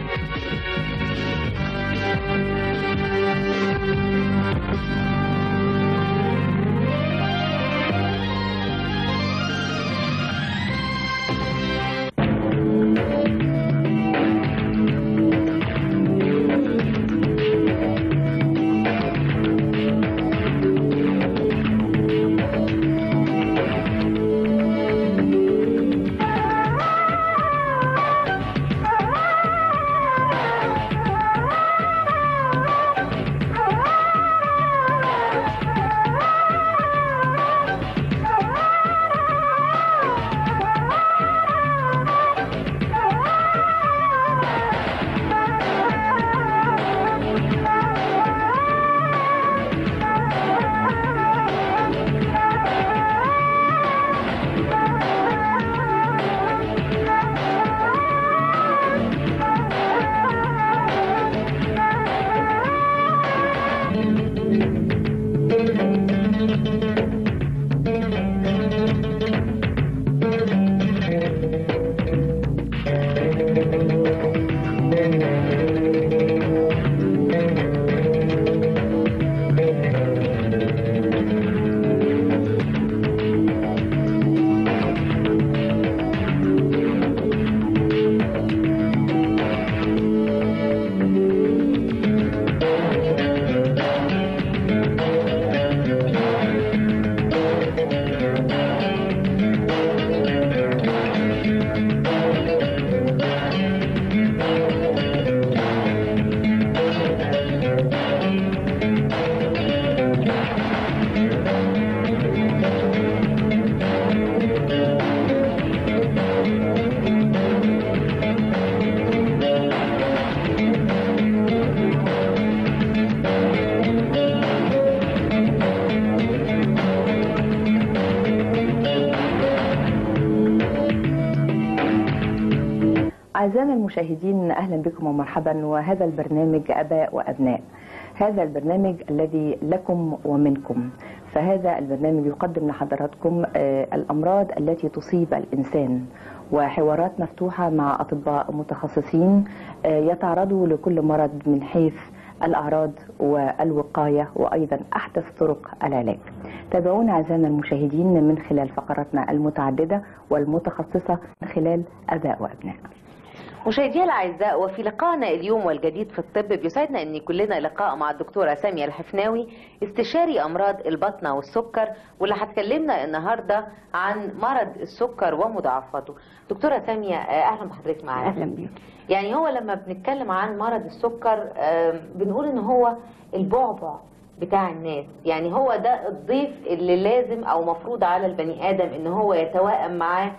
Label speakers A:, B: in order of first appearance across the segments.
A: أعزائنا المشاهدين أهلا بكم ومرحبا وهذا البرنامج أباء وأبناء هذا البرنامج الذي لكم ومنكم فهذا البرنامج يقدم لحضراتكم آه، الأمراض التي تصيب الإنسان وحوارات مفتوحة مع أطباء متخصصين آه، يتعرضوا لكل مرض من حيث الأعراض والوقاية وأيضا أحدث طرق العلاج تابعونا أعزائنا المشاهدين من خلال فقراتنا المتعددة والمتخصصة من خلال أباء وأبناء
B: مشاهدينا الاعزاء وفي لقائنا اليوم والجديد في الطب بيسعدنا ان يكون لنا لقاء مع الدكتوره ساميه الحفناوي استشاري امراض البطنه والسكر واللي هتكلمنا النهارده عن مرض السكر ومضاعفاته. دكتوره ساميه آه، اهلا بحضرتك معانا.
A: أهلا بكم
B: يعني هو لما بنتكلم عن مرض السكر آم، بنقول ان هو البعبع بتاع الناس يعني هو ده الضيف اللي لازم او مفروض على البني ادم ان هو يتوائم معاه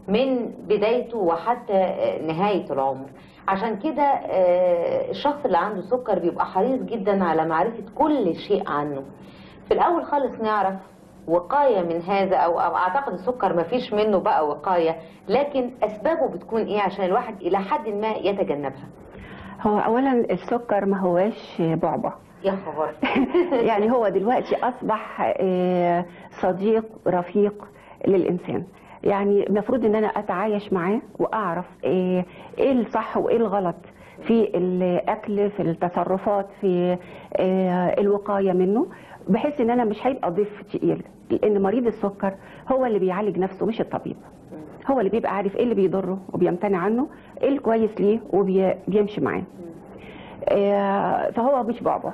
B: من بدايته وحتى آه، نهاية العمر عشان كده آه، الشخص اللي عنده سكر بيبقى حريص جدا على معرفة كل شيء عنه في الأول خالص نعرف وقاية من هذا أو, أو أعتقد السكر مفيش منه بقى وقاية لكن أسبابه بتكون إيه عشان الواحد إلى حد ما يتجنبها
C: هو اولا السكر ما هواش بعبع
B: يا خبر
C: يعني هو دلوقتي اصبح آه، صديق رفيق للانسان يعني المفروض ان انا اتعايش معاه واعرف آه، ايه الصح وايه الغلط في الاكل في التصرفات في آه، الوقايه منه بحيث ان انا مش هيبقى ضيف تقيل لان مريض السكر هو اللي بيعالج نفسه مش الطبيب هو اللي بيبقى عارف ايه اللي بيضره وبيمتنع عنه ايه الكويس ليه وبيمشي معاه آه، فهو مش بعبع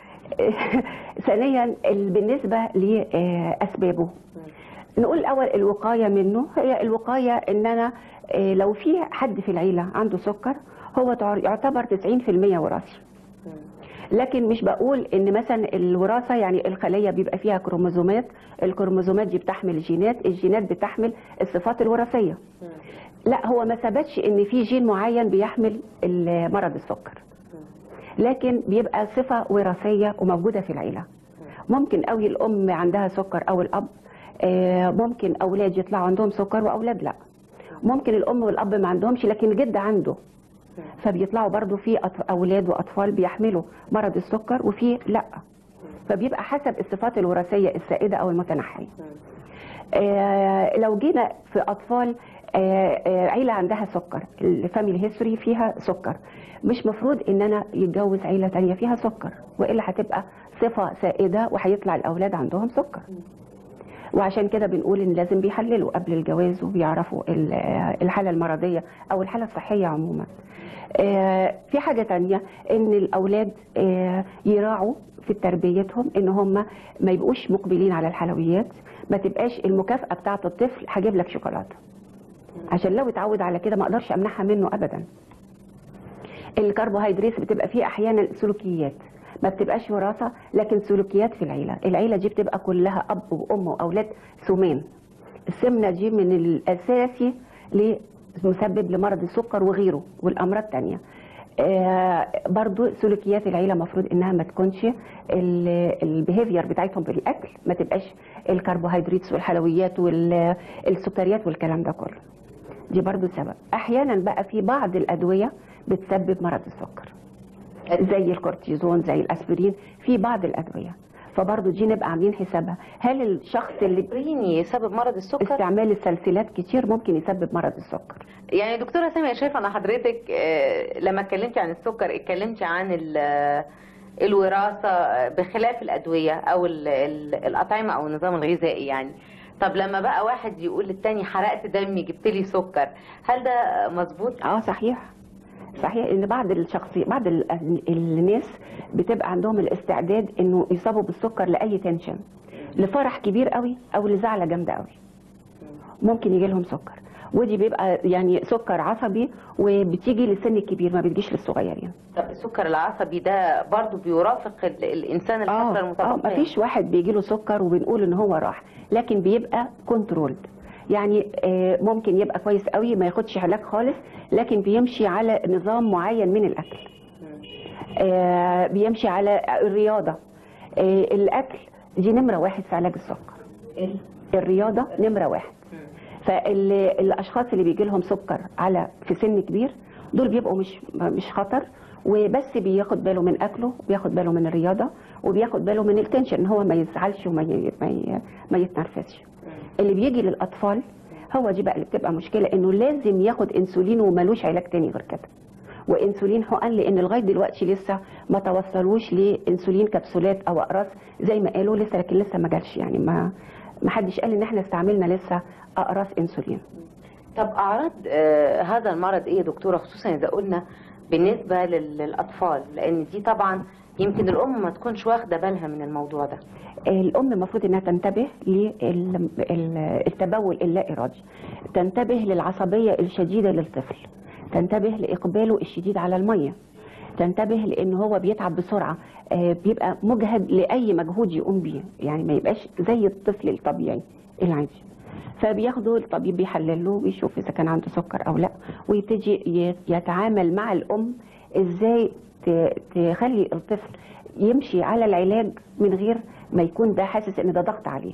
C: ثانيا ال- بالنسبه لاسبابه نقول الاول الوقايه منه هي الوقايه ان انا آه، لو في حد في العيله عنده سكر هو تع- يعتبر 90% وراثي لكن مش بقول ان مثلا الوراثه يعني الخليه بيبقى فيها كروموزومات الكروموزومات دي بتحمل جينات الجينات بتحمل الصفات الوراثيه لا هو ما ثبتش ان في جين معين بيحمل ال- مرض السكر لكن بيبقى صفه وراثيه وموجوده في العيله ممكن قوي الام عندها سكر او الاب آه، ممكن اولاد يطلعوا عندهم سكر واولاد لا ممكن الام والاب ما عندهمش لكن الجد عنده فبيطلعوا برضو في أط- اولاد واطفال بيحملوا مرض السكر وفي لا فبيبقى حسب الصفات الوراثيه السائده او المتنحيه آه، لو جينا في اطفال آه، آه، عيله عندها سكر الفاميلي هيستوري فيها سكر مش مفروض ان انا يتجوز عيله تانية فيها سكر والا هتبقى صفه سائده وهيطلع الاولاد عندهم سكر وعشان كده بنقول ان لازم بيحللوا قبل الجواز وبيعرفوا ال- آه، الحاله المرضيه او الحاله الصحيه عموما آه، في حاجه تانية ان الاولاد آه، يراعوا في تربيتهم ان هم ما يبقوش مقبلين على الحلويات ما تبقاش المكافاه بتاعه الطفل هجيب لك شوكولاته عشان لو اتعود على كده ما اقدرش امنعها منه ابدا الكربوهيدرات بتبقى فيه احيانا سلوكيات ما بتبقاش وراثه لكن سلوكيات في العيله العيله دي بتبقى كلها اب وام واولاد سمان السمنه دي من الاساسي لمسبب لمرض السكر وغيره والامراض تانية آه برضو سلوكيات العيله المفروض انها ما تكونش البيهيفير بتاعتهم في الاكل ما تبقاش الكربوهيدرات والحلويات والسكريات والكلام ده كله دي برضو سبب احيانا بقى في بعض الادويه بتسبب مرض السكر زي الكورتيزون زي الاسبرين في بعض الادويه فبرضو دي نبقى عاملين حسابها هل الشخص اللي
B: الاسبرين يسبب مرض السكر
C: استعمال السلسلات كتير ممكن يسبب مرض السكر
B: يعني دكتوره ساميه شايفه ان حضرتك آه، لما اتكلمتي عن السكر اتكلمتي عن ال- آه، الوراثه بخلاف الادويه او ال- ال- الاطعمه او النظام الغذائي يعني طب لما بقى واحد يقول للتاني حرقت دمي جبت لي سكر هل ده مظبوط
C: اه صحيح صحيح ان بعض الشخصي بعض ال- الناس بتبقى عندهم الاستعداد انه يصابوا بالسكر لاي تنشن لفرح كبير قوي او لزعله جامده قوي ممكن يجي لهم سكر ودي بيبقى يعني سكر عصبي وبتيجي للسن الكبير ما بتجيش للصغيرين
B: طب السكر العصبي ده برضو بيرافق ال- الانسان الفتره
C: اه اه
B: المتبقيه
C: مفيش واحد بيجي له سكر وبنقول ان هو راح لكن بيبقى كنترولد يعني آه ممكن يبقى كويس قوي ما ياخدش علاج خالص لكن بيمشي على نظام معين من الاكل آه بيمشي على الرياضه آه الاكل دي نمره واحد في علاج السكر الرياضه نمره واحد فالاشخاص اللي بيجي لهم سكر على في سن كبير دول بيبقوا مش مش خطر وبس بياخد باله من اكله وبياخد باله من الرياضه وبياخد باله من التنشن ان هو ما يزعلش وما ي- ما ي- ما يتنرفزش اللي بيجي للاطفال هو دي بقى اللي بتبقى مشكله انه لازم ياخد انسولين ومالوش علاج تاني غير كده وانسولين حقن لان لغايه دلوقتي لسه ما توصلوش لانسولين كبسولات او اقراص زي ما قالوا لسه لكن لسه ما جالش يعني ما ما حدش قال ان احنا استعملنا لسه اقراص انسولين
B: طب اعراض آه، هذا المرض ايه يا دكتوره خصوصا اذا قلنا بالنسبه لل- للاطفال لان دي طبعا يمكن الام ما تكونش واخده بالها من الموضوع ده
C: الام المفروض انها تنتبه للتبول اللا ارادي تنتبه للعصبيه الشديده للطفل تنتبه لاقباله الشديد على الميه تنتبه لان هو بيتعب بسرعه آه، بيبقى مجهد لاي مجهود يقوم بيه يعني ما يبقاش زي الطفل الطبيعي العادي فبياخدوا الطبيب بيحلل له ويشوف اذا كان عنده سكر او لا ويبتدي ي- يتعامل مع الام ازاي ت- تخلي الطفل يمشي على العلاج من غير ما يكون ده حاسس ان ده ضغط عليه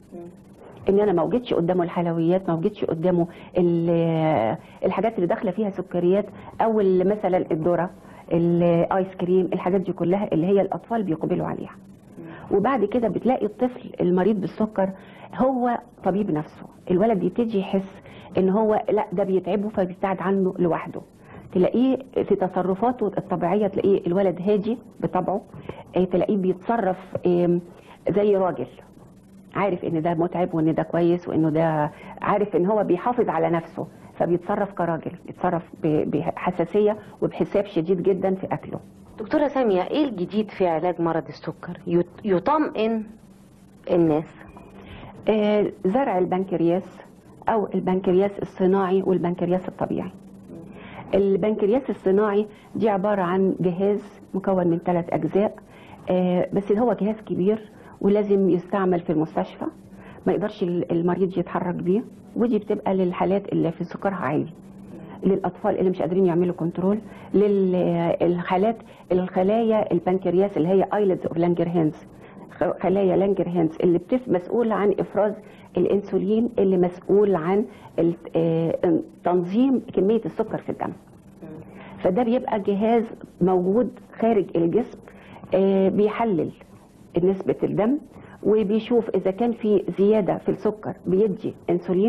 C: ان انا ما وجدش قدامه الحلويات ما وجدش قدامه ال- الحاجات اللي داخله فيها سكريات او ال- مثلا الذره الايس كريم الحاجات دي كلها اللي هي الاطفال بيقبلوا عليها وبعد كده بتلاقي الطفل المريض بالسكر هو طبيب نفسه الولد يبتدي يحس ان هو لا ده بيتعبه فبيبتعد عنه لوحده تلاقيه في تصرفاته الطبيعيه تلاقيه الولد هادي بطبعه آه، تلاقيه بيتصرف آم، زي راجل عارف ان ده متعب وان ده كويس وانه ده عارف ان هو بيحافظ على نفسه فبيتصرف كراجل بيتصرف ب- بحساسيه وبحساب شديد جدا في اكله
B: دكتوره ساميه ايه الجديد في علاج مرض السكر يط- يطمئن الناس
C: آه، زرع البنكرياس او البنكرياس الصناعي والبنكرياس الطبيعي البنكرياس الصناعي دي عبارة عن جهاز مكون من ثلاث أجزاء آه، بس هو جهاز كبير ولازم يستعمل في المستشفى ما يقدرش ال- المريض يتحرك بيه ودي بتبقى للحالات اللي في سكرها عالي للاطفال اللي مش قادرين يعملوا كنترول للحالات الخلايا البنكرياس اللي هي ايلتس اوف لانجرهانز خلايا لانجرهانز اللي بتف مسؤول عن افراز الانسولين اللي مسؤول عن ال- آه، تنظيم كميه السكر في الدم فده بيبقى جهاز موجود خارج الجسم آه، بيحلل نسبة الدم وبيشوف إذا كان في زيادة في السكر بيدي أنسولين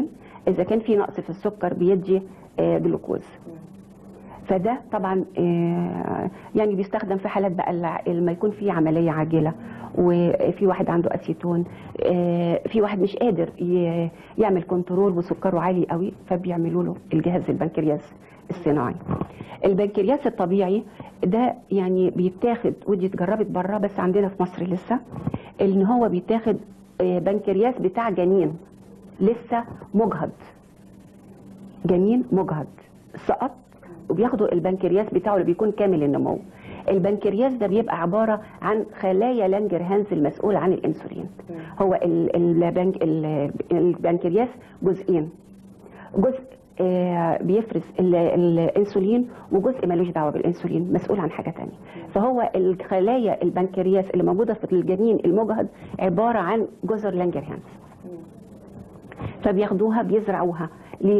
C: اذا كان في نقص في السكر بيدي آه، جلوكوز فده طبعا آه، يعني بيستخدم في حالات بقى الع- لما يكون في عمليه عاجله وفي واحد عنده اسيتون آه، في واحد مش قادر ي- يعمل كنترول وسكره عالي قوي فبيعملوا له الجهاز البنكرياس الصناعي البنكرياس الطبيعي ده يعني بيتاخد ودي اتجربت بره بس عندنا في مصر لسه ان هو بيتاخد آه، بنكرياس بتاع جنين لسه مجهض جنين مجهض سقط وبياخدوا البنكرياس بتاعه اللي بيكون كامل النمو البنكرياس ده بيبقى عباره عن خلايا لانجرهانز المسؤول عن الانسولين هو ال- البنك ال- البنكرياس جزئين جزء آه، بيفرز ال- الانسولين وجزء ملوش دعوه بالانسولين مسؤول عن حاجه تانية فهو الخلايا البنكرياس اللي موجوده في الجنين المجهض عباره عن جزر لانجرهانز فبياخدوها بيزرعوها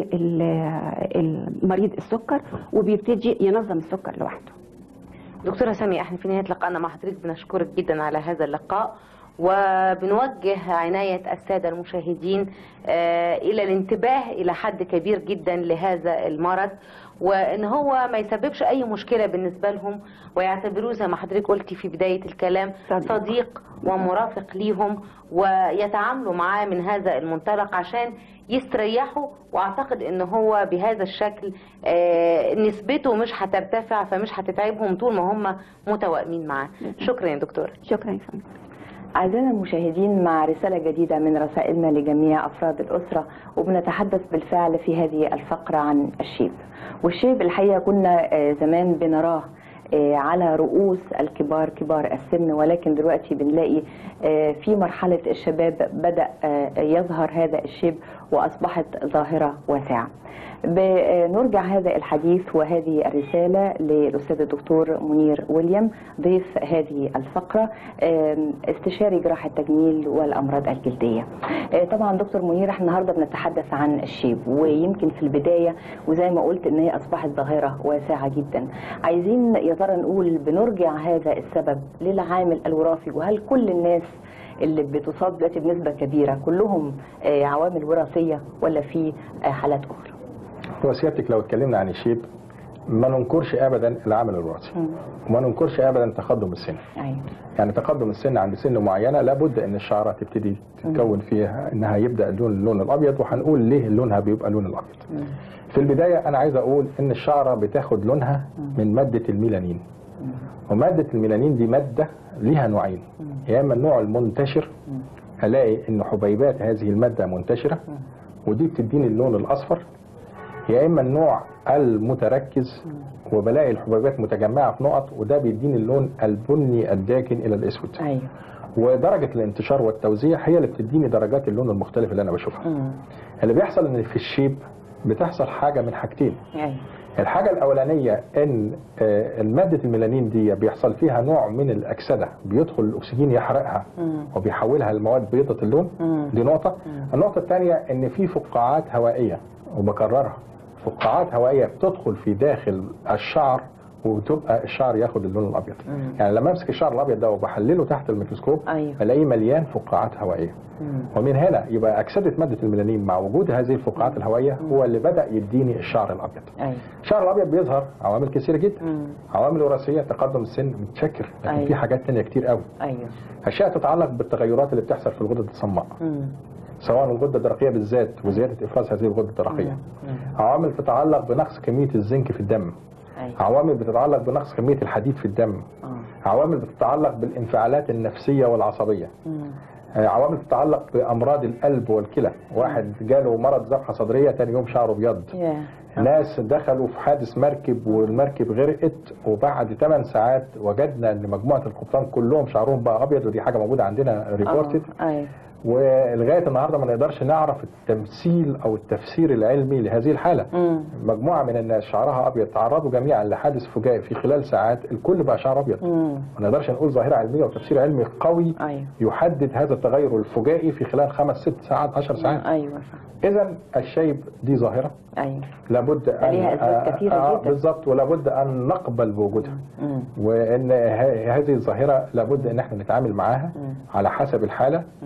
C: للمريض السكر وبيبتدي ينظم السكر لوحده
B: دكتورة سامية احنا في نهاية لقائنا مع حضرتك بنشكرك جدا على هذا اللقاء وبنوجه عناية السادة المشاهدين آه، إلى الانتباه إلى حد كبير جدا لهذا المرض وإن هو ما يسببش أي مشكلة بالنسبة لهم ويعتبروه زي ما حضرتك قلتي في بداية الكلام
C: صديق.
B: صديق ومرافق ليهم ويتعاملوا معاه من هذا المنطلق عشان يستريحوا واعتقد ان هو بهذا الشكل آه، نسبته مش هترتفع فمش هتتعبهم طول ما هم متوائمين معاه شكرا يا دكتور
C: شكرا يا فندم
A: أعزائنا المشاهدين مع رسالة جديدة من رسائلنا لجميع أفراد الأسرة وبنتحدث بالفعل في هذه الفقرة عن الشيب والشيب الحقيقة كنا آه، زمان بنراه آه، على رؤوس الكبار كبار السن ولكن دلوقتي بنلاقي آه، في مرحلة الشباب بدأ آه، يظهر هذا الشيب وأصبحت ظاهرة واسعة بنرجع هذا الحديث وهذه الرسالة للأستاذ الدكتور منير ويليام ضيف هذه الفقرة آم، استشاري جراحة التجميل والأمراض الجلدية آه، طبعا دكتور منير احنا النهاردة بنتحدث عن الشيب ويمكن في البداية وزي ما قلت ان هي أصبحت ظاهرة واسعة جدا عايزين يا ترى نقول بنرجع هذا السبب للعامل الوراثي وهل كل الناس اللي بتصاب دلوقتي بنسبة كبيرة كلهم آه، عوامل وراثية ولا في آه، حالات أخرى؟
D: هو سيادتك لو اتكلمنا عن الشيب ما ننكرش ابدا العامل الوراثي وما ننكرش ابدا تقدم السن
A: أيوة.
D: يعني تقدم السن عند سن معينه لابد ان الشعره تبتدي تتكون فيها انها يبدا اللون اللون الابيض وهنقول ليه لونها بيبقى لون الابيض في البدايه انا عايز اقول ان الشعره بتاخد لونها من ماده الميلانين وماده الميلانين دي ماده ليها نوعين يا اما النوع المنتشر الاقي ان حبيبات هذه الماده منتشره ودي بتديني اللون الاصفر يا اما النوع المتركز وبلاقي الحبيبات متجمعه في نقط وده بيديني اللون البني الداكن الى الاسود
A: أيوة.
D: ودرجه الانتشار والتوزيع هي اللي بتديني درجات اللون المختلف اللي انا بشوفها
A: مم.
D: اللي بيحصل ان في الشيب بتحصل حاجه من حاجتين
A: أيوة.
D: الحاجه الاولانيه ان آه، الماده الميلانين دي بيحصل فيها نوع من الاكسده بيدخل الاكسجين يحرقها
A: مم.
D: وبيحولها لمواد بيضة اللون
A: مم.
D: دي نقطة النقطة الثانية ان في فقاعات هوائية وبكررها فقاعات هوائية بتدخل في داخل الشعر وتبقى الشعر ياخد اللون الابيض
A: مم.
D: يعني لما امسك الشعر الابيض ده وبحلله تحت الميكروسكوب
A: أيوة.
D: الاقيه مليان فقاعات هوائيه
A: مم.
D: ومن هنا يبقى اكسده ماده الميلانين مع وجود هذه الفقاعات الهوائيه هو اللي بدا يديني الشعر الابيض
A: أيوة.
D: الشعر الابيض بيظهر عوامل كثيره جدا
A: مم.
D: عوامل وراثيه تقدم السن متشكر لكن
A: أيوة.
D: في حاجات تانية كتير قوي
A: أيوة.
D: اشياء تتعلق بالتغيرات اللي بتحصل في الغدد الصماء
A: مم.
D: سواء الغده الدرقيه بالذات وزياده افراز هذه الغده الدرقيه عوامل تتعلق بنقص كميه الزنك في الدم
A: أيوة.
D: عوامل بتتعلق بنقص كميه الحديد في الدم
A: آه.
D: عوامل بتتعلق بالانفعالات النفسيه والعصبيه
A: مم.
D: آه، عوامل تتعلق بامراض القلب والكلى واحد جاله مرض ذبحه صدريه تاني يوم شعره ابيض
A: يا.
D: ناس دخلوا في حادث مركب والمركب غرقت وبعد 8 ساعات وجدنا ان مجموعه القبطان كلهم شعرهم بقى ابيض ودي حاجه موجوده عندنا ريبورتد
A: آه. أيوة.
D: ولغايه النهارده ما نقدرش نعرف التمثيل او التفسير العلمي لهذه الحاله
A: مم.
D: مجموعه من الناس شعرها ابيض تعرضوا جميعا لحادث فجائي في خلال ساعات الكل بقى شعر ابيض
A: مم.
D: ما نقدرش نقول ظاهره علميه وتفسير علمي قوي
A: أيوة.
D: يحدد هذا التغير الفجائي في خلال خمس ست ساعات عشر ساعات
A: أيوة صح.
D: اذا الشيب دي ظاهره
A: أيوة.
D: لابد ان
A: ليها أسباب كثيرة
D: آه،
A: جدا.
D: بالظبط ولابد ان نقبل بوجودها
A: مم.
D: وان ه- هذه الظاهره لابد ان احنا نتعامل معاها على حسب الحاله وعلى حسب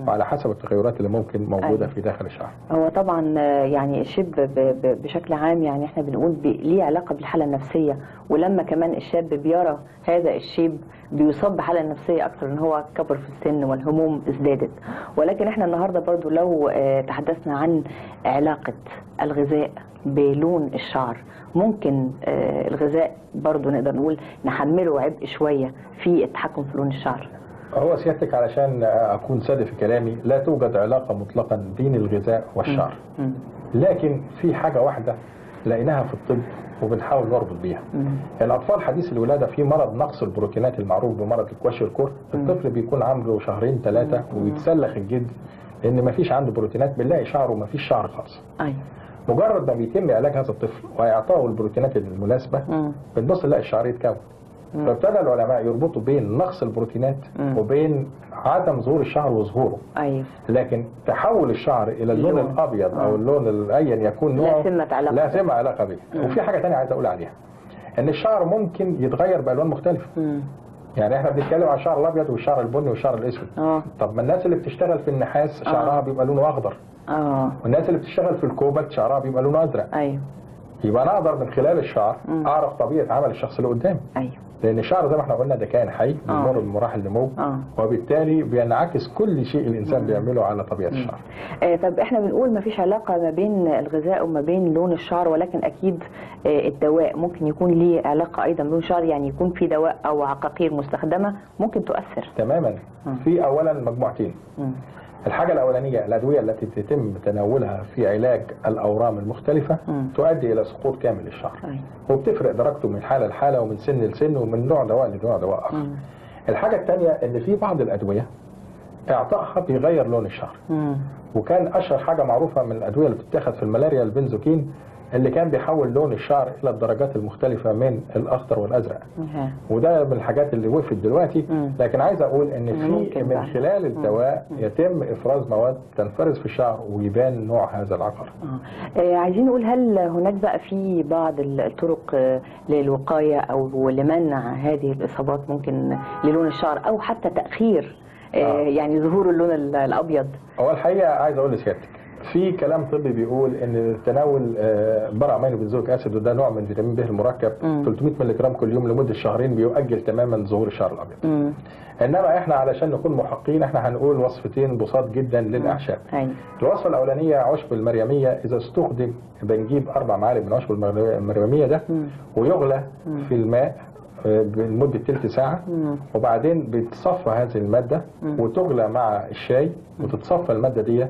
D: حسب التغيرات اللي ممكن موجوده
A: أيوة.
D: في داخل الشعر
A: هو طبعا آه، يعني الشيب ب- ب- بشكل عام يعني احنا بنقول بي- ليه علاقه بالحاله النفسيه ولما كمان الشاب بيرى هذا الشيب بيصاب بحاله نفسيه اكثر ان هو كبر في السن والهموم ازدادت ولكن احنا النهارده برضو لو آه، تحدثنا عن علاقه الغذاء بلون الشعر ممكن آه، الغذاء برضو نقدر نقول نحمله عبء شويه في التحكم في لون الشعر
D: هو سيادتك علشان اكون صادق في كلامي لا توجد علاقه مطلقا بين الغذاء والشعر
A: مم.
D: لكن في حاجه واحده لقيناها في الطب وبنحاول نربط بيها الاطفال حديث الولاده في مرض نقص البروتينات المعروف بمرض الكواشيوركور الطفل بيكون عمره شهرين ثلاثه ويتسلخ الجلد لان ما فيش عنده بروتينات بنلاقي شعره ما فيش شعر خالص
A: ايوه
D: مجرد ما بيتم علاج هذا الطفل واعطائه البروتينات المناسبه
A: مم.
D: بتبص نلاقي الشعر يتكون فابتدى العلماء يربطوا بين نقص البروتينات
A: مم.
D: وبين عدم ظهور الشعر وظهوره
A: ايوه
D: لكن تحول الشعر الى اللون
A: اللون.
D: الابيض او
A: آه.
D: اللون ال- ايا يكون
A: لا
D: نوعه
A: ثمة علاقة.
D: لا ثمة علاقه به وفي حاجه ثانيه عايز اقول عليها ان الشعر ممكن يتغير بالوان مختلفه
A: مم.
D: يعني احنا بنتكلم عن الشعر الابيض والشعر البني والشعر الاسود
A: اه
D: طب ما الناس اللي بتشتغل في النحاس شعرها بيبقى لونه اخضر
A: اه
D: والناس اللي بتشتغل في الكوبالت شعرها بيبقى لونه ازرق
A: ايوه
D: يبقى انا اقدر من خلال الشعر
A: مم.
D: اعرف طبيعه عمل الشخص اللي قدامي
A: ايوه
D: لان الشعر زي ما احنا قلنا ده كائن حي بيمر بمراحل نمو
A: اه
D: وبالتالي بينعكس كل شيء الانسان بيعمله على طبيعه الشعر
A: آه، طب احنا بنقول ما فيش علاقة ما بين الغذاء وما بين لون الشعر ولكن اكيد آه، الدواء ممكن يكون ليه علاقة ايضا بلون الشعر يعني يكون في دواء او عقاقير مستخدمة ممكن تؤثر
D: تماما
A: مم.
D: في اولا مجموعتين
A: مم.
D: الحاجه الاولانيه الادويه التي تتم تناولها في علاج الاورام المختلفه
A: مم.
D: تؤدي الى سقوط كامل الشعر
A: أيوة.
D: وبتفرق درجته من حاله لحاله ومن سن لسن ومن نوع دواء لنوع دواء اخر
A: مم.
D: الحاجه الثانيه ان في بعض الادويه اعطائها بيغير لون الشعر
A: مم.
D: وكان اشهر حاجه معروفه من الادويه اللي بتتاخد في الملاريا البنزوكين اللي كان بيحول لون الشعر الى الدرجات المختلفه من الاخضر والازرق
A: ها.
D: وده من الحاجات اللي وقفت دلوقتي
A: مم.
D: لكن عايز اقول ان في
A: ممكن
D: من
A: فعلا.
D: خلال الدواء يتم افراز مواد تنفرز في الشعر ويبان نوع هذا العقر
A: آه. آه، عايزين نقول هل هناك بقى في بعض الطرق آه، للوقاية او لمنع هذه الاصابات ممكن للون الشعر او حتى تأخير آه،
D: آه.
A: يعني ظهور اللون ال- الابيض
D: هو الحقيقه عايز اقول لسيادتك في كلام طبي بيقول ان تناول آه، برع امينو بنزويك اسيد وده نوع من فيتامين ب المركب
A: مم.
D: 300 ملغ كل يوم لمده شهرين بيؤجل تماما ظهور الشعر الابيض
A: مم.
D: انما احنا علشان نكون محقين احنا هنقول وصفتين بساط جدا للاعشاب
A: أيوة.
D: الوصفه الاولانيه عشب المريميه اذا استخدم بنجيب اربع معالق من عشب المر- المريميه ده
A: مم.
D: ويغلى في الماء آه، لمده تلت ساعه
A: مم.
D: وبعدين بتصفى هذه الماده وتغلى مع الشاي وتتصفى الماده دي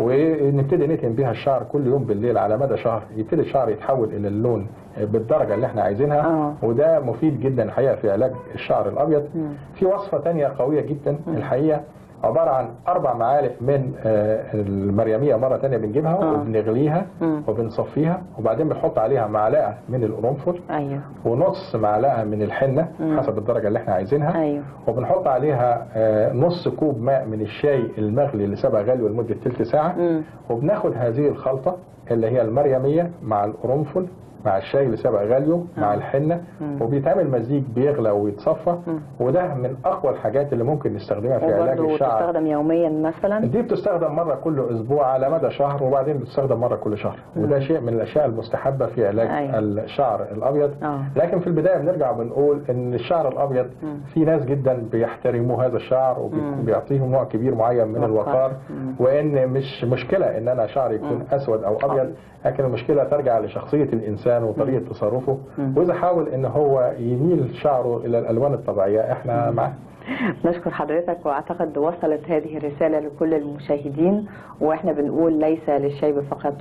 D: ونبتدي نتهم بيها الشعر كل يوم بالليل على مدى شهر يبتدي الشعر يتحول الى اللون بالدرجه اللي احنا عايزينها
A: آه.
D: وده مفيد جدا الحقيقه في علاج الشعر الابيض
A: مم.
D: في وصفه تانية قويه جدا الحقيقه عباره عن اربع معالق من آه، المريميه مره تانية بنجيبها
A: آه.
D: وبنغليها
A: مم.
D: وبنصفيها وبعدين بنحط عليها معلقه من القرنفل
A: ايوه
D: ونص معلقه من الحنه
A: مم.
D: حسب الدرجه اللي احنا عايزينها
A: ايوه
D: وبنحط عليها آه، نص كوب ماء من الشاي المغلي اللي سبق غلوه لمده تلت ساعه
A: مم.
D: وبناخد هذه الخلطه اللي هي المريميه مع القرنفل مع الشاي اللي سبق غليه مع
A: آه.
D: الحنه
A: مم.
D: وبيتعمل مزيج بيغلى ويتصفى
A: مم.
D: وده من اقوى الحاجات اللي ممكن نستخدمها في علاج
A: وبرضه
D: الشعر
A: تستخدم يوميا مثلا
D: دي بتستخدم مره كل اسبوع على مدى شهر وبعدين بتستخدم مره كل شهر وده شيء من الاشياء المستحبه في علاج
A: أيوة.
D: الشعر الابيض
A: اه
D: لكن في البدايه بنرجع بنقول ان الشعر الابيض
A: مم.
D: في ناس جدا بيحترموا هذا الشعر
A: مم.
D: وبيعطيهم نوع كبير معين من
A: وقار.
D: الوقار
A: مم.
D: وان مش مشكله ان انا شعري يكون
A: مم.
D: اسود او ابيض
A: أبيض.
D: لكن المشكله ترجع لشخصيه الانسان وطريقه تصرفه
A: مم.
D: واذا حاول ان هو يميل شعره الى الالوان الطبيعيه احنا معاه
A: نشكر حضرتك واعتقد وصلت هذه الرساله لكل المشاهدين واحنا بنقول ليس للشيب فقط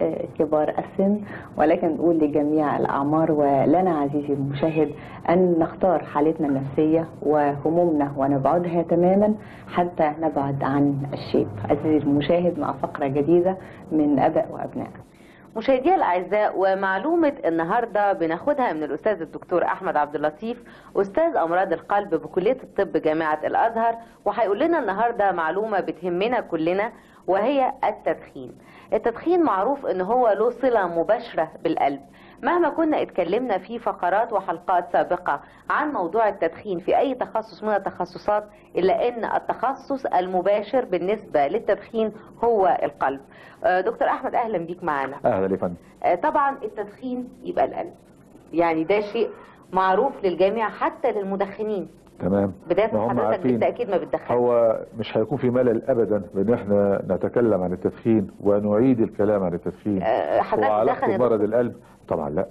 A: وكبار السن ولكن نقول لجميع الاعمار ولنا عزيزي المشاهد ان نختار حالتنا النفسيه وهمومنا ونبعدها تماما حتى نبعد عن الشيب عزيزي المشاهد مع فقره جديده من اباء وابناء
B: مشاهدينا الاعزاء ومعلومه النهارده بناخدها من الاستاذ الدكتور احمد عبد اللطيف استاذ امراض القلب بكليه الطب جامعه الازهر وهيقول لنا النهارده معلومه بتهمنا كلنا وهي التدخين التدخين معروف ان هو له صله مباشره بالقلب مهما كنا اتكلمنا في فقرات وحلقات سابقة عن موضوع التدخين في أي تخصص من التخصصات إلا أن التخصص المباشر بالنسبة للتدخين هو القلب آه، دكتور أحمد أهلا بيك معنا
E: اهلا يا فندم
B: آه، طبعا التدخين يبقى القلب يعني ده شيء معروف للجميع حتى للمدخنين
E: تمام
B: بداية
E: ما هم
B: حضرتك
E: عارفين.
B: بالتأكيد ما بتدخنش
E: هو مش هيكون في ملل ابدا بان احنا نتكلم عن التدخين ونعيد الكلام عن التدخين
B: آه، حضرتك
E: وعلاقته
B: بتدخن يا
E: بمرض القلب طبعا لا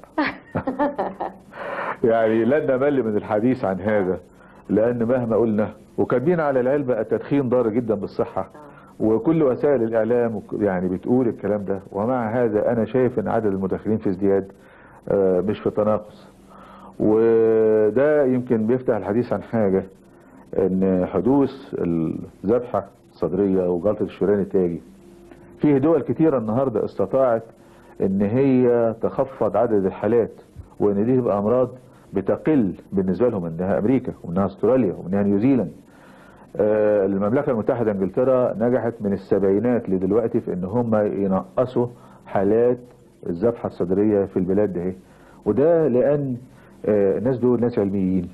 E: يعني لن نمل من الحديث عن هذا لان مهما قلنا وكاتبين على العلبه التدخين ضار جدا بالصحه وكل وسائل الاعلام وك- يعني بتقول الكلام ده ومع هذا انا شايف ان عدد المدخنين في ازدياد آه، مش في تناقص وده يمكن بيفتح الحديث عن حاجه ان حدوث الذبحه الصدريه وجلطه الشريان التاجي فيه دول كتيرة النهاردة استطاعت ان هي تخفض عدد الحالات وان دي تبقى امراض بتقل بالنسبة لهم انها امريكا وانها استراليا وانها نيوزيلاند آه، المملكة المتحدة انجلترا نجحت من السبعينات لدلوقتي في ان هم ينقصوا حالات الذبحة الصدرية في البلاد ده وده لان آه، الناس دول ناس علميين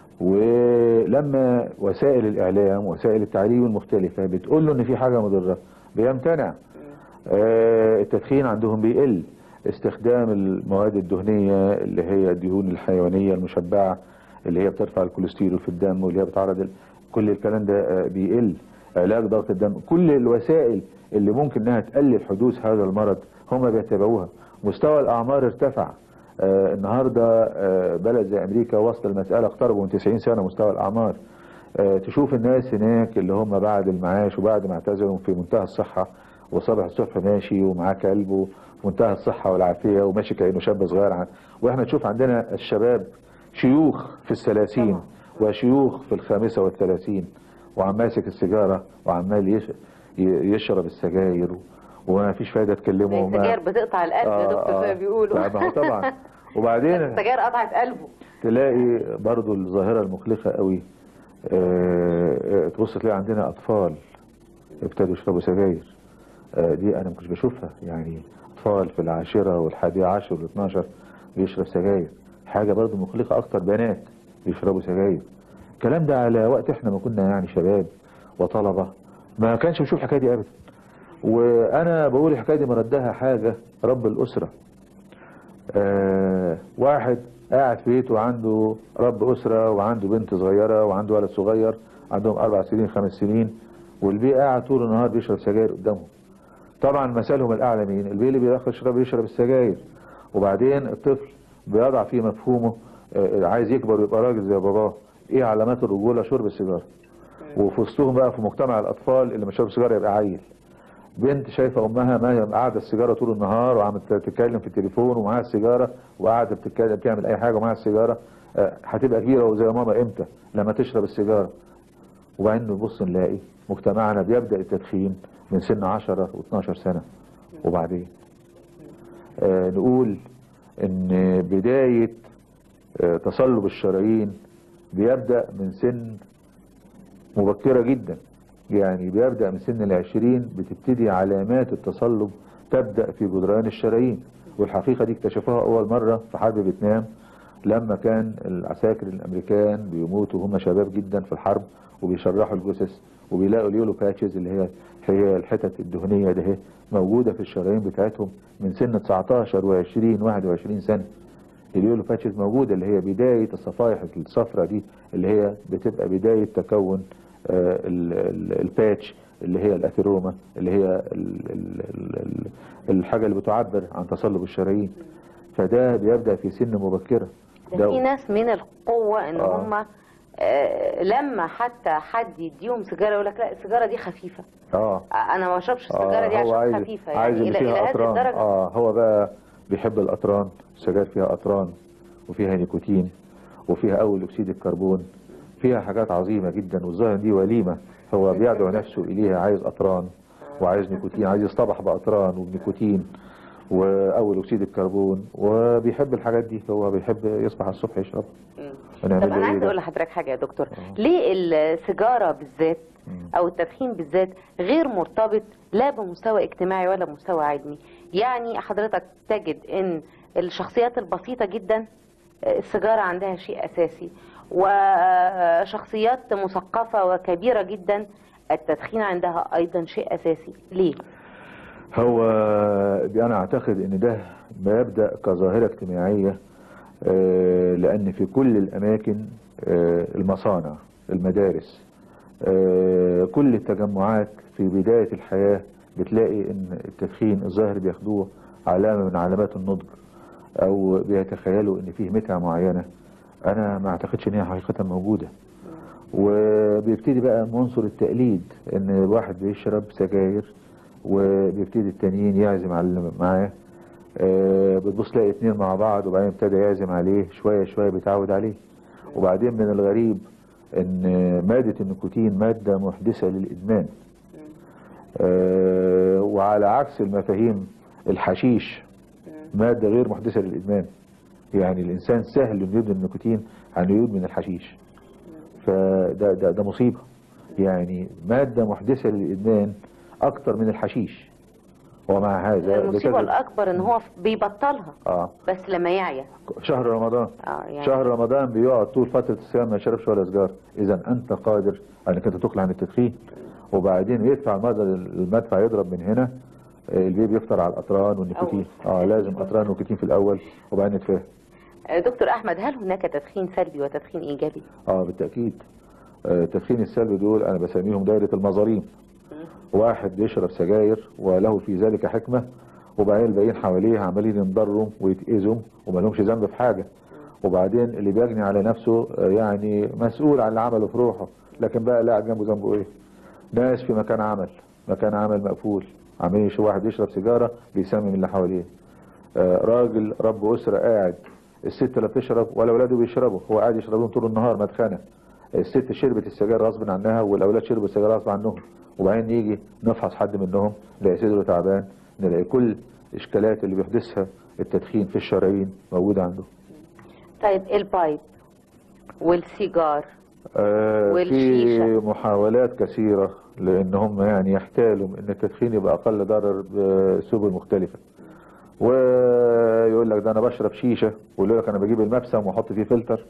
E: ولما وسائل الاعلام وسائل التعليم المختلفة بتقول له ان في حاجة مضرة بيمتنع آه، التدخين عندهم بيقل استخدام المواد الدهنية اللي هي الدهون الحيوانية المشبعة اللي هي بترفع الكوليسترول في الدم واللي هي بتعرض ال- كل الكلام ده آه، بيقل علاج ضغط الدم كل الوسائل اللي ممكن انها تقلل حدوث هذا المرض هم بيتبعوها مستوى الاعمار ارتفع آه، النهارده آه، بلد زي امريكا وصل المساله اقتربوا من 90 سنه مستوى الاعمار آه، تشوف الناس هناك اللي هم بعد المعاش وبعد ما اعتزلوا في منتهى الصحه وصبح الصبح ماشي ومعاه كلبه في منتهى الصحه والعافيه وماشي كانه شاب صغير عن واحنا نشوف عندنا الشباب شيوخ في الثلاثين وشيوخ في الخامسه والثلاثين وعم ماسك السيجاره وعمال يش- ي- يشرب السجاير وما فيش فايده تكلمه وما-
B: السجاير بتقطع القلب يا دكتور زي ما بيقولوا
E: لا، ما هو طبعا وبعدين
B: السجاير قطعت قلبه
E: تلاقي برضو الظاهرة المقلقة قوي آه، آه، تبص تلاقي عندنا أطفال ابتدوا يشربوا سجاير آه، دي أنا ما كنتش بشوفها يعني أطفال في العاشرة والحادية عشر والاثناشر بيشرب سجاير حاجة برضو مقلقة أكتر بنات بيشربوا سجاير الكلام ده على وقت احنا ما كنا يعني شباب وطلبة ما كانش بشوف الحكاية دي أبدا وأنا بقول الحكاية دي مردها حاجة رب الأسرة آه واحد قاعد في بيته عنده رب أسرة وعنده بنت صغيرة وعنده ولد صغير عندهم أربع سنين خمس سنين والبي قاعد طول النهار بيشرب سجاير قدامهم طبعا مثلهم الأعلى مين البي اللي بيدخل يشرب يشرب السجاير وبعدين الطفل بيضع في مفهومه آه، عايز يكبر ويبقى راجل زي باباه ايه علامات الرجولة شرب السيجارة وفي وسطهم بقى في مجتمع الأطفال اللي ما شرب سيجارة يبقى عيل بنت شايفه امها ما هي قاعده السيجاره طول النهار وعم تتكلم في التليفون ومعاها السيجاره وقاعده بتتكلم بتعمل اي حاجه ومعاها السيجاره آه، هتبقى كبيره وزي ماما امتى لما تشرب السيجاره وبعدين نبص نلاقي مجتمعنا بيبدا التدخين من سن 10 و12 سنه وبعدين آه نقول ان بدايه آه تصلب الشرايين بيبدا من سن مبكرة جدا يعني بيبدأ من سن العشرين بتبتدي علامات التصلب تبدأ في جدران الشرايين والحقيقة دي اكتشفوها أول مرة في حرب فيتنام لما كان العساكر الأمريكان بيموتوا هم شباب جدا في الحرب وبيشرحوا الجثث وبيلاقوا اليولو باتشز اللي هي هي الحتت الدهنية ده هي موجودة في الشرايين بتاعتهم من سن 19 و20 21 سنة اليولو باتشز موجودة اللي هي بداية الصفائح الصفرة دي اللي هي بتبقى بداية تكون آه، ال- ال- الباتش اللي هي الاثيروما اللي هي ال- ال- ال- ال- الحاجة اللي بتعبر عن تصلب الشرايين فده بيبدأ في سن مبكرة
B: ده في ناس من القوة ان
E: آه.
B: هم آه لما حتى حد يديهم سيجارة يقول لك لا السيجارة دي خفيفة
E: اه
B: آه، انا ما بشربش السيجارة دي
E: هو
B: عشان
E: عايز
B: خفيفة يعني
E: عايز اللي
B: الى
E: فيها
B: الى هذه
E: أطران.
B: الدرجة
E: اه هو بقى بيحب الأطران السجاير فيها أطران وفيها نيكوتين وفيها أول أكسيد الكربون فيها حاجات عظيمة جدا والظاهر دي وليمة هو بيدعو نفسه إليها عايز أطران وعايز نيكوتين عايز يصطبح بأطران وبنيكوتين وأول أكسيد الكربون وبيحب الحاجات دي هو بيحب يصبح الصبح يشرب
B: مم.
E: هنعمل
B: طب
E: له
B: انا
E: إيه
B: عايز
E: ده؟
B: اقول لحضرتك حاجة يا دكتور
E: آه.
B: ليه السيجارة بالذات
E: مم.
B: او التدخين بالذات غير مرتبط لا بمستوى اجتماعي ولا بمستوى علمي يعني حضرتك تجد ان الشخصيات البسيطة جدا السيجارة عندها شيء أساسي وشخصيات مثقفة وكبيرة جدا التدخين عندها أيضا شيء أساسي ليه؟
E: هو انا اعتقد ان ده ما يبدا كظاهره اجتماعيه آه، لان في كل الاماكن آه، المصانع المدارس آه، كل التجمعات في بدايه الحياه بتلاقي ان التدخين الظاهر بياخدوه علامه من علامات النضج او بيتخيلوا ان فيه متعه معينه انا ما اعتقدش ان هي حقيقه موجوده وبيبتدي بقى عنصر التقليد ان الواحد بيشرب سجاير وبيبتدي التانيين يعزم على اللي معاه آه، بتبص تلاقي اتنين مع بعض وبعدين ابتدى يعزم عليه شوية شوية بيتعود عليه وبعدين من الغريب ان مادة النيكوتين مادة محدثة للإدمان آه، وعلى عكس المفاهيم الحشيش مادة غير محدثة للإدمان يعني الإنسان سهل انه يدمن النيكوتين عن يدمن الحشيش فده ده, ده مصيبة يعني مادة محدثة للإدمان أكتر من الحشيش ومع هذا
B: المصيبة
E: بتجد-
B: الأكبر إن هو بيبطلها
E: آه
B: بس لما يعيا
E: شهر رمضان
B: آه يعني
E: شهر رمضان بيقعد طول فترة الصيام ما يشربش ولا سجارة إذا أنت قادر أنك أنت تقلع عن التدخين وبعدين يدفع المدى المدفع يضرب من هنا آه، البيبي يفطر على الأطران والنيكوتين اه لازم أطران ونيكوتين في الأول وبعدين نتفاهم
B: آه، دكتور أحمد هل هناك تدخين سلبي وتدخين إيجابي؟
E: اه بالتأكيد آه، التدخين السلبي دول أنا بسميهم دايرة المظاليم واحد بيشرب سجاير وله في ذلك حكمة وبعدين الباقيين حواليه عمالين ينضروا ويتأذوا وما لهمش ذنب في حاجة وبعدين اللي بيجني على نفسه آه، يعني مسؤول عن اللي عمله في روحه لكن بقى لا جنبه ذنبه ايه ناس في مكان عمل مكان عمل مقفول عمال يش- واحد يشرب سيجارة بيسمم اللي حواليه آه، راجل رب أسرة قاعد الست لا بتشرب ولا اولاده بيشربوا هو قاعد يشربون طول النهار مدخنة الست شربت السجاير غصب عنها والاولاد شربوا السجاير غصب عنهم وبعدين يجي نفحص حد منهم نلاقي صدره تعبان نلاقي كل الاشكالات اللي بيحدثها التدخين في الشرايين موجوده عنده
B: طيب البايب والسيجار
E: آه في
B: والشيشة.
E: محاولات كثيرة لان هم يعني يحتالوا ان التدخين يبقى اقل ضرر بسبل مختلفة ويقول لك ده انا بشرب شيشة ويقول لك انا بجيب المبسم واحط فيه فلتر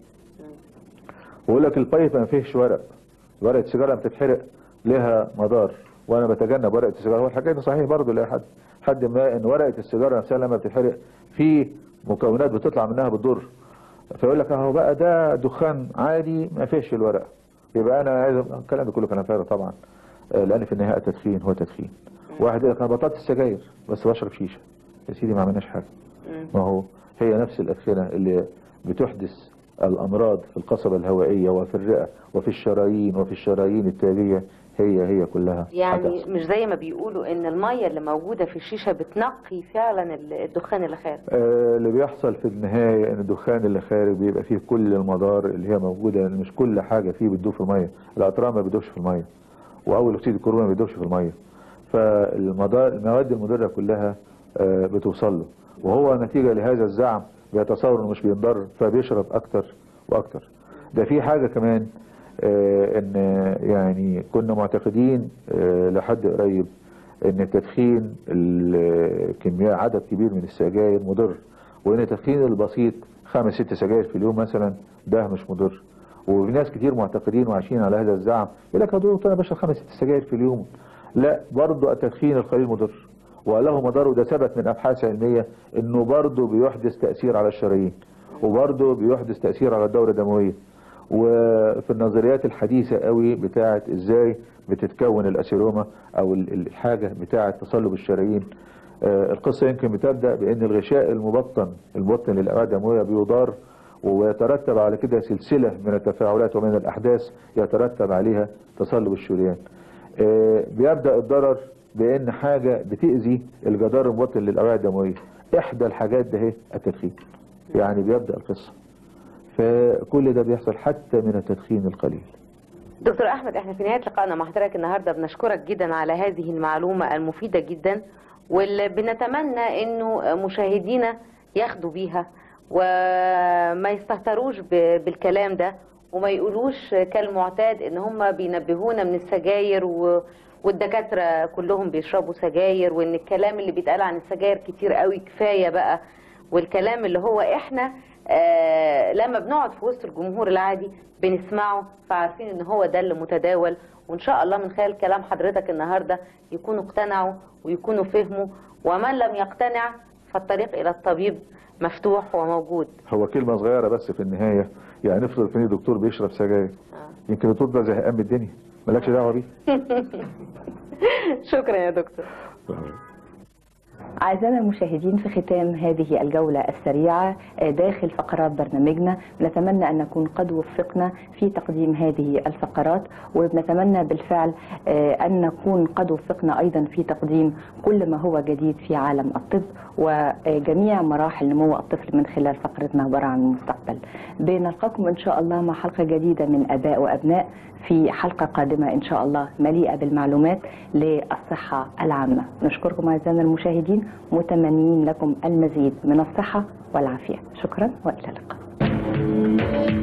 E: ويقول لك البايب ما فيهش ورق ورقة السيجارة بتتحرق لها مدار وانا بتجنب ورقة السيجارة هو الحكاية دي صحيح برضه لا حد حد ما ان ورقة السيجارة نفسها لما بتتحرق في مكونات بتطلع منها بتضر فيقول لك اهو بقى ده دخان عادي ما فيش الورق يبقى انا عايز الكلام ده كله كلام فارغ طبعا آه، لان في النهايه التدخين هو تدخين واحد يقول لك انا بطلت السجاير بس بشرب شيشه يا سيدي ما عملناش حاجه ما هو هي نفس الادخنه اللي بتحدث الامراض في القصبه الهوائيه وفي الرئه وفي الشرايين وفي الشرايين التاليه هي هي كلها
B: يعني
E: هتحصل.
B: مش زي ما بيقولوا ان المية اللي موجودة في الشيشة بتنقي فعلا الدخان اللي خارج
E: آه، اللي بيحصل في النهاية ان الدخان اللي خارج بيبقى فيه كل المضار اللي هي موجودة لأن مش كل حاجة فيه بتدوب في المية الأطران ما بيدوبش في المية وأول أكسيد الكربون ما بيدوبش في المية فالمضار المواد المضرة كلها آه، بتوصل له وهو نتيجة لهذا الزعم بيتصور انه مش بينضر فبيشرب أكتر وأكتر ده في حاجة كمان آه، ان يعني كنا معتقدين آه، لحد قريب ان التدخين الكمية عدد كبير من السجاير مضر وان التدخين البسيط خمس ست سجاير في اليوم مثلا ده مش مضر وفي ناس كتير معتقدين وعايشين على هذا الزعم يقول لك يا دكتور انا بشرب خمس ست سجاير في اليوم لا برضه التدخين القليل مضر وله مضار وده ثبت من ابحاث علميه انه برضه بيحدث تاثير على الشرايين وبرضه بيحدث تاثير على الدوره الدمويه وفي النظريات الحديثة قوي بتاعت ازاي بتتكون الاسيروما او ال- الحاجة بتاعت تصلب الشرايين آه، القصة يمكن بتبدأ بان الغشاء المبطن المبطن للأوعية الدموية بيضار ويترتب على كده سلسلة من التفاعلات ومن الأحداث يترتب عليها تصلب الشريان آه، بيبدأ الضرر بان حاجة بتأذي الجدار المبطن للأوعية الدموية احدى الحاجات ده هي التدخين يعني بيبدأ القصة فكل ده بيحصل حتى من التدخين القليل
B: دكتور احمد احنا في نهايه لقائنا مع حضرتك النهارده بنشكرك جدا على هذه المعلومه المفيده جدا واللي بنتمنى انه مشاهدينا ياخدوا بيها وما يستهتروش ب- بالكلام ده وما يقولوش كالمعتاد ان هم بينبهونا من السجاير و والدكاتره كلهم بيشربوا سجاير وان الكلام اللي بيتقال عن السجاير كتير قوي كفايه بقى والكلام اللي هو احنا آه لما بنقعد في وسط الجمهور العادي بنسمعه فعارفين ان هو ده اللي متداول وان شاء الله من خلال كلام حضرتك النهارده يكونوا اقتنعوا ويكونوا فهموا ومن لم يقتنع فالطريق الى الطبيب مفتوح وموجود
E: هو كلمة صغيرة بس في النهاية يعني نفرض في دكتور بيشرب سجاير
B: آه.
E: يمكن الدكتور ده زهقان من الدنيا مالكش دعوة بيه
B: شكرا يا دكتور
A: أعزائنا المشاهدين في ختام هذه الجولة السريعة آه، داخل فقرات برنامجنا نتمنى أن نكون قد وفقنا في تقديم هذه الفقرات وبنتمنى بالفعل آه، أن نكون قد وفقنا أيضا في تقديم كل ما هو جديد في عالم الطب وجميع مراحل نمو الطفل من خلال فقرتنا عبارة عن المستقبل بنلقاكم إن شاء الله مع حلقة جديدة من أباء وأبناء في حلقة قادمة إن شاء الله مليئة بالمعلومات للصحة العامة نشكركم أعزائنا المشاهدين متمنين لكم المزيد من الصحة والعافية شكرا وإلى اللقاء